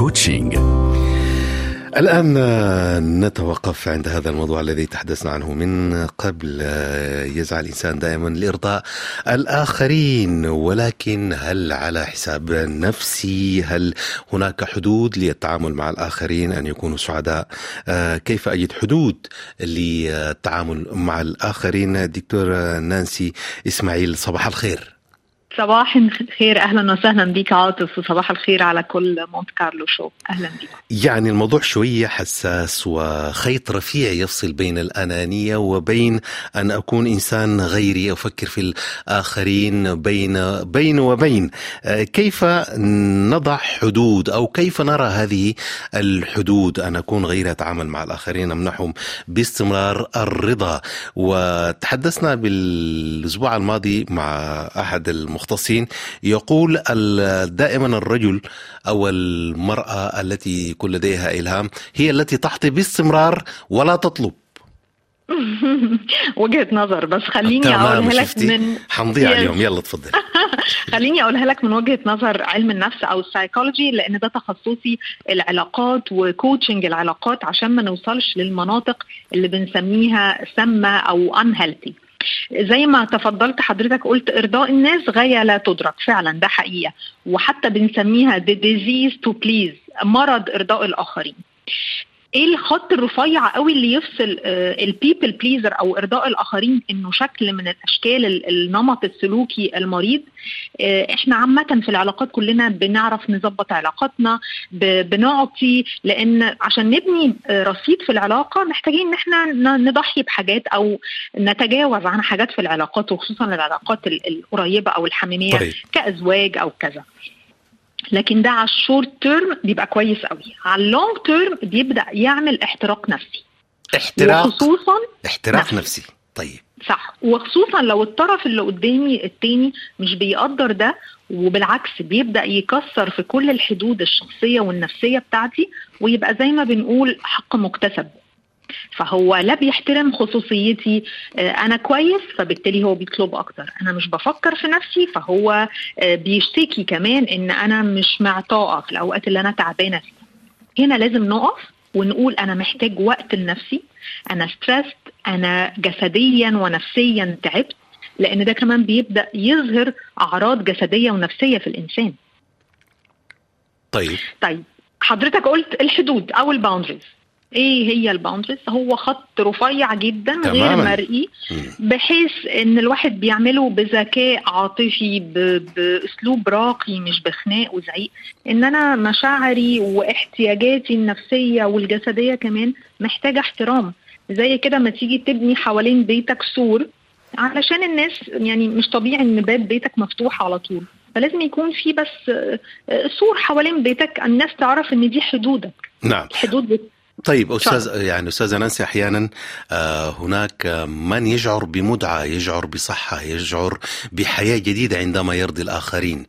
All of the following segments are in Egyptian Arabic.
كوتشنج الآن نتوقف عند هذا الموضوع الذي تحدثنا عنه من قبل يسعى الإنسان دائما لإرضاء الآخرين ولكن هل على حساب نفسي هل هناك حدود للتعامل مع الآخرين أن يكونوا سعداء كيف أجد حدود للتعامل مع الآخرين دكتور نانسي إسماعيل صباح الخير صباح الخير اهلا وسهلا بك عاطف وصباح الخير على كل مونت كارلو شو اهلا بك يعني الموضوع شويه حساس وخيط رفيع يفصل بين الانانيه وبين ان اكون انسان غيري افكر في الاخرين بين بين وبين كيف نضع حدود او كيف نرى هذه الحدود ان اكون غيري اتعامل مع الاخرين امنحهم باستمرار الرضا وتحدثنا بالاسبوع الماضي مع احد المخ المختصين يقول دائما الرجل او المراه التي يكون لديها الهام هي التي تعطي باستمرار ولا تطلب وجهه نظر بس خليني اقولها لك من حنضيع اليوم يلا تفضل خليني اقولها لك من وجهه نظر علم النفس او السايكولوجي لان ده تخصصي العلاقات وكوتشنج العلاقات عشان ما نوصلش للمناطق اللي بنسميها سامه او unhealthy زي ما تفضلت حضرتك قلت ارضاء الناس غايه لا تدرك فعلا ده حقيقه وحتى بنسميها the disease to please مرض ارضاء الاخرين ايه الخط الرفيع قوي اللي يفصل البيبل بليزر او ارضاء الاخرين انه شكل من الاشكال النمط السلوكي المريض احنا عامه في العلاقات كلنا بنعرف نظبط علاقاتنا بنعطي لان عشان نبني رصيد في العلاقه محتاجين ان احنا نضحي بحاجات او نتجاوز عن حاجات في العلاقات وخصوصا العلاقات القريبه او الحميميه طيب. كازواج او كذا لكن ده على الشورت تيرم بيبقى كويس قوي على اللونج تيرم بيبدا يعمل احتراق نفسي احتراق وخصوصا احتراق نفسي, نفسي. طيب صح وخصوصا لو الطرف اللي قدامي التاني مش بيقدر ده وبالعكس بيبدا يكسر في كل الحدود الشخصيه والنفسيه بتاعتي ويبقى زي ما بنقول حق مكتسب فهو لا بيحترم خصوصيتي انا كويس فبالتالي هو بيطلب اكتر انا مش بفكر في نفسي فهو بيشتكي كمان ان انا مش معطاءه في الاوقات اللي انا تعبانه فيها هنا لازم نقف ونقول انا محتاج وقت لنفسي انا ستريسد انا جسديا ونفسيا تعبت لان ده كمان بيبدا يظهر اعراض جسديه ونفسيه في الانسان طيب طيب حضرتك قلت الحدود او الباوندريز ايه هي الباوندريز هو خط رفيع جدا غير مرئي بحيث ان الواحد بيعمله بذكاء عاطفي باسلوب راقي مش بخناق وزعيق ان انا مشاعري واحتياجاتي النفسيه والجسديه كمان محتاجه احترام زي كده ما تيجي تبني حوالين بيتك سور علشان الناس يعني مش طبيعي ان باب بيتك مفتوح على طول فلازم يكون في بس سور حوالين بيتك الناس تعرف ان دي حدودك نعم حدود طيب استاذ يعني استاذه نانسي احيانا هناك من يشعر بمتعه يشعر بصحه يشعر بحياه جديده عندما يرضي الاخرين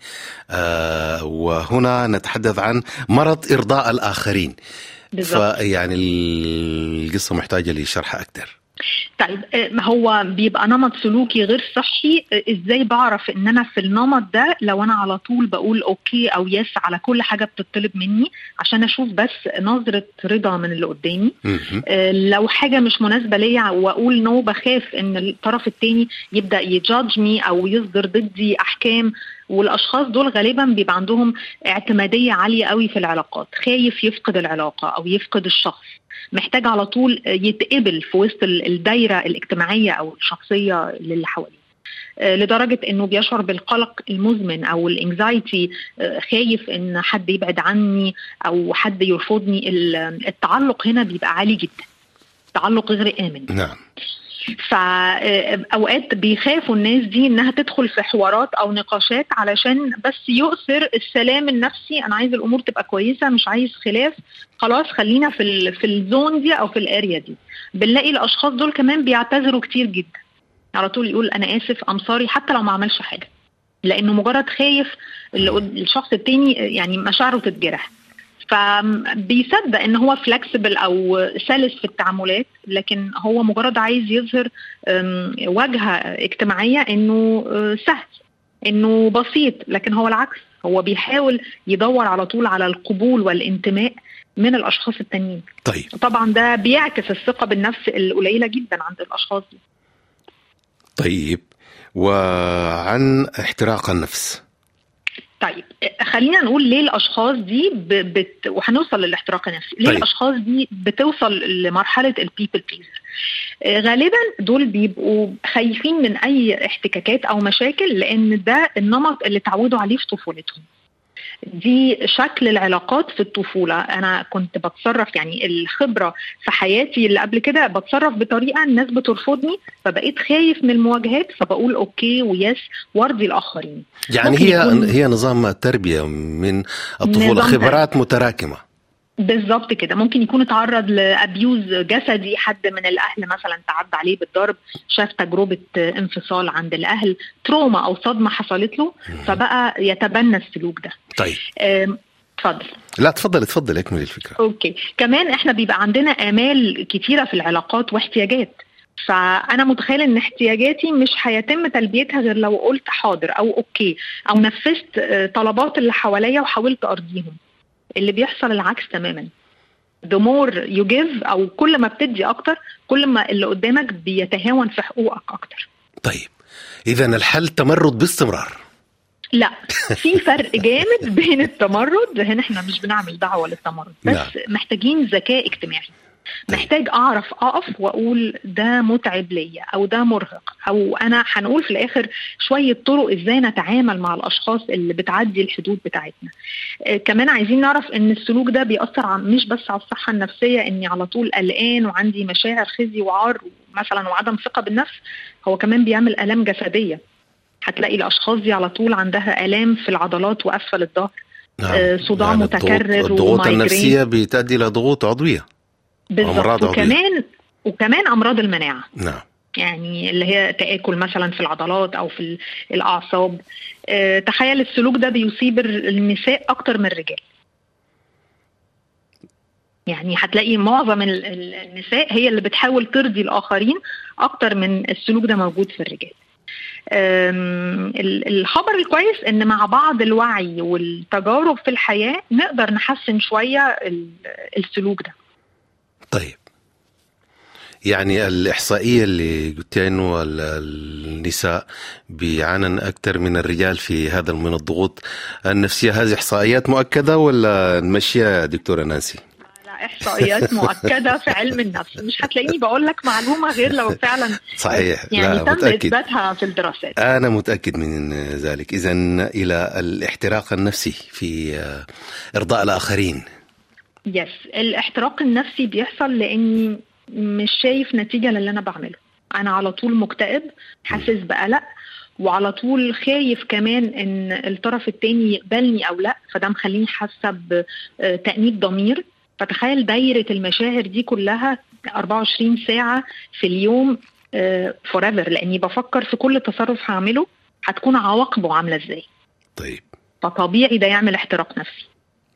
وهنا نتحدث عن مرض ارضاء الاخرين بالضبط فيعني القصه محتاجه لشرح اكثر طيب ما هو بيبقى نمط سلوكي غير صحي ازاي بعرف ان انا في النمط ده لو انا على طول بقول اوكي او يس على كل حاجه بتطلب مني عشان اشوف بس نظره رضا من اللي قدامي لو حاجه مش مناسبه ليا واقول نو بخاف ان الطرف التاني يبدا يجادجني او يصدر ضدي احكام والاشخاص دول غالبا بيبقى عندهم اعتماديه عاليه قوي في العلاقات خايف يفقد العلاقه او يفقد الشخص محتاج على طول يتقبل في وسط الدايره الاجتماعيه او الشخصيه للي حواليه لدرجه انه بيشعر بالقلق المزمن او الانكزايتي خايف ان حد يبعد عني او حد يرفضني التعلق هنا بيبقى عالي جدا تعلق غير امن نعم فاوقات بيخافوا الناس دي انها تدخل في حوارات او نقاشات علشان بس يؤثر السلام النفسي انا عايز الامور تبقى كويسه مش عايز خلاف خلاص خلينا في ال في الزون دي او في الاريا دي بنلاقي الاشخاص دول كمان بيعتذروا كتير جدا على طول يقول انا اسف ام سوري حتى لو ما عملش حاجه لانه مجرد خايف الشخص التاني يعني مشاعره تتجرح فبيصدق ان هو فلكسبل او سلس في التعاملات لكن هو مجرد عايز يظهر واجهه اجتماعيه انه سهل انه بسيط لكن هو العكس هو بيحاول يدور على طول على القبول والانتماء من الاشخاص التانيين طيب طبعا ده بيعكس الثقه بالنفس القليله جدا عند الاشخاص دي طيب وعن احتراق النفس طيب خلينا نقول ليه الاشخاص دي ب... بت... وهنوصل للاحتراق النفسي ليه طيب. الاشخاص دي بتوصل لمرحله البيبل بليزر غالبا دول بيبقوا خايفين من اي احتكاكات او مشاكل لان ده النمط اللي اتعودوا عليه في طفولتهم دي شكل العلاقات في الطفولة أنا كنت بتصرف يعني الخبرة في حياتي اللي قبل كده بتصرف بطريقة الناس بترفضني فبقيت خايف من المواجهات فبقول أوكي ويس وارضي الآخرين يعني ممكن هي يكون- هي نظام تربيه من الطفوله نظام خبرات متراكمه بالظبط كده ممكن يكون اتعرض لابيوز جسدي حد من الاهل مثلا تعدى عليه بالضرب شاف تجربه انفصال عند الاهل تروما او صدمه حصلت له فبقى يتبنى السلوك ده طيب أم، اتفضل لا تفضل تفضل اكمل الفكره اوكي كمان احنا بيبقى عندنا امال كتيره في العلاقات واحتياجات فانا متخيله ان احتياجاتي مش هيتم تلبيتها غير لو قلت حاضر او اوكي او نفذت آه، طلبات اللي حواليا وحاولت ارضيهم اللي بيحصل العكس تماما the more you give او كل ما بتدي اكتر كل ما اللي قدامك بيتهاون في حقوقك اكتر طيب اذا الحل تمرد باستمرار لا في فرق جامد بين التمرد هنا احنا مش بنعمل دعوه للتمرد بس نعم. محتاجين ذكاء اجتماعي محتاج اعرف اقف واقول ده متعب ليا او ده مرهق او انا هنقول في الاخر شويه طرق ازاي نتعامل مع الاشخاص اللي بتعدي الحدود بتاعتنا آه كمان عايزين نعرف ان السلوك ده بيأثر عن مش بس على الصحه النفسيه اني على طول قلقان وعندي مشاعر خزي وعار مثلا وعدم ثقه بالنفس هو كمان بيعمل الام جسديه هتلاقي الاشخاص دي على طول عندها الام في العضلات واسفل الظهر آه، صداع يعني متكرر الضغوط, الضغوط ومايجرين. النفسيه بتؤدي الى ضغوط عضويه بالظبط أمراض عضوية. وكمان وكمان امراض المناعه نعم يعني اللي هي تآكل مثلا في العضلات او في ال- الاعصاب أه تخيل السلوك ده بيصيب ال- النساء اكتر من الرجال يعني هتلاقي معظم ال- ال- النساء هي اللي بتحاول ترضي الاخرين اكتر من السلوك ده موجود في الرجال أم، ال- الخبر الكويس ان مع بعض الوعي والتجارب في الحياه نقدر نحسن شويه ال- السلوك ده طيب يعني الإحصائية اللي قلت إنه ال- النساء بيعانن أكثر من الرجال في هذا من الضغوط النفسية هذه إحصائيات مؤكدة ولا نمشيها يا دكتورة نانسي؟ لا احصائيات مؤكده في علم النفس مش هتلاقيني بقول لك معلومه غير لو فعلا صحيح يعني لا تم متأكد اثباتها في الدراسات أنا متأكد من ذلك إذا إلى الاحتراق النفسي في آه، إرضاء الآخرين يس الاحتراق النفسي بيحصل لاني مش شايف نتيجه للي انا بعمله انا على طول مكتئب حاسس بقلق وعلى طول خايف كمان ان الطرف التاني يقبلني او لا فده مخليني حاسه بتأنيب ضمير فتخيل دايره المشاعر دي كلها 24 ساعه في اليوم فور ايفر لاني بفكر في كل تصرف هعمله هتكون عواقبه عامله ازاي طيب فطبيعي ده يعمل احتراق نفسي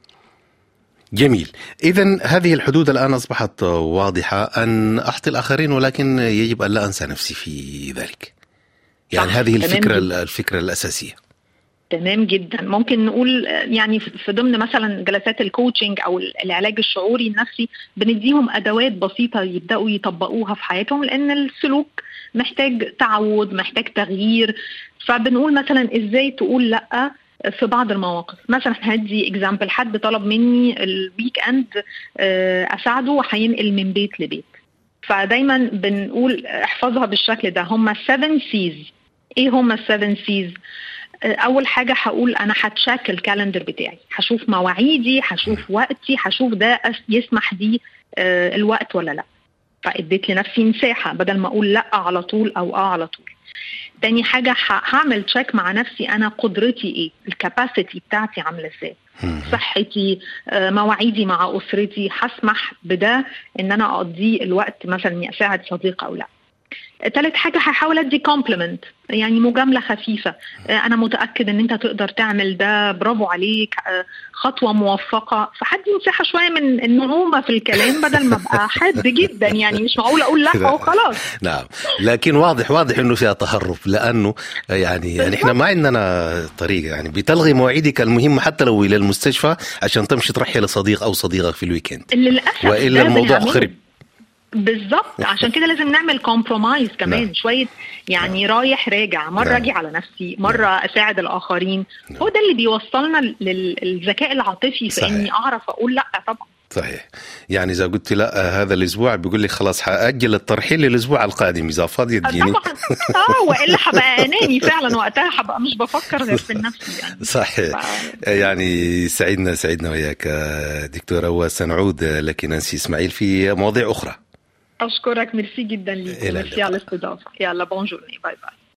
جميل إذا هذه الحدود الآن أصبحت واضحة أن أعطي الآخرين ولكن يجب أن لا أنسى نفسي في ذلك يعني صح، هذه تمام الفكرة جدا. الفكرة الأساسية تمام جدا ممكن نقول آه، يعني في ضمن مثلا جلسات الكوتشنج او العلاج الشعوري النفسي بنديهم ادوات بسيطه يبداوا يطبقوها في حياتهم لان السلوك محتاج تعود محتاج تغيير فبنقول مثلا ازاي تقول لا في بعض المواقف مثلا هدي اكزامبل حد طلب مني الويك اند آه، اساعده وهينقل من بيت لبيت فدايما بنقول احفظها بالشكل ده هم 7 سيز ايه هم السفن سيز اول حاجه هقول انا هتشيك الكالندر بتاعي هشوف مواعيدي هشوف وقتي هشوف ده أس- يسمح لي آه، الوقت ولا لا فاديت لنفسي مساحه بدل ما اقول لا على طول او اه على طول تاني حاجه ه- هعمل تشيك مع نفسي انا قدرتي ايه الكاباسيتي بتاعتي عامله ازاي مم. صحتي آه، مواعيدي مع اسرتي هسمح بده ان انا اقضيه الوقت مثلا اني اساعد صديق او لا ثالث حاجه هحاول ادي كومبلمنت يعني مجامله خفيفه آه، انا متاكد ان انت تقدر تعمل ده برافو عليك آه، خطوه موفقه فحدي مساحه شويه من النعومه في الكلام بدل ما ابقى حاد جدا يعني مش معقول اقول لا وخلاص نعم لكن واضح واضح انه فيها تهرب لانه يعني يعني احنا ما عندنا طريقه يعني بتلغي مواعيدك المهمه حتى لو الى المستشفى عشان تمشي ترحي لصديق او صديقه في الويكند للاسف والا الموضوع خرب بالظبط عشان كده لازم نعمل كومبرومايز كمان نعم. شويه يعني نعم. رايح راجع مره نعم. اجي على نفسي مره نعم. اساعد الاخرين نعم. هو ده اللي بيوصلنا للذكاء العاطفي في اني اعرف اقول لا طبعا صحيح يعني اذا قلت لا هذا الاسبوع بيقول لي خلاص حاجل الترحيل للاسبوع القادم اذا فاضي اديني طبعا اه والا حبقى اناني فعلا وقتها حبقى مش بفكر غير في النفس يعني صحيح ف... يعني سعدنا سعدنا وياك دكتوره وسنعود لك نانسي اسماعيل في مواضيع اخرى اشكرك ميرسي جدا ليك ميرسي على الاستضافه يلا بونجورني باي باي